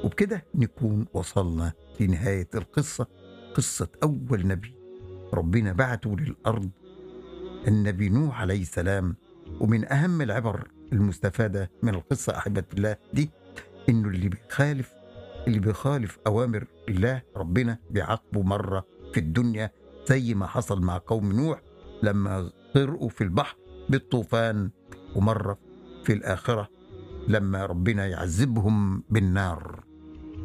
وبكده نكون وصلنا لنهاية القصة قصة أول نبي ربنا بعته للأرض النبي نوح عليه السلام ومن أهم العبر المستفادة من القصة أحبة الله دي إنه اللي بيخالف اللي بيخالف أوامر الله ربنا بيعاقبه مرة في الدنيا زي ما حصل مع قوم نوح لما غرقوا في البحر بالطوفان ومرة في الآخرة لما ربنا يعذبهم بالنار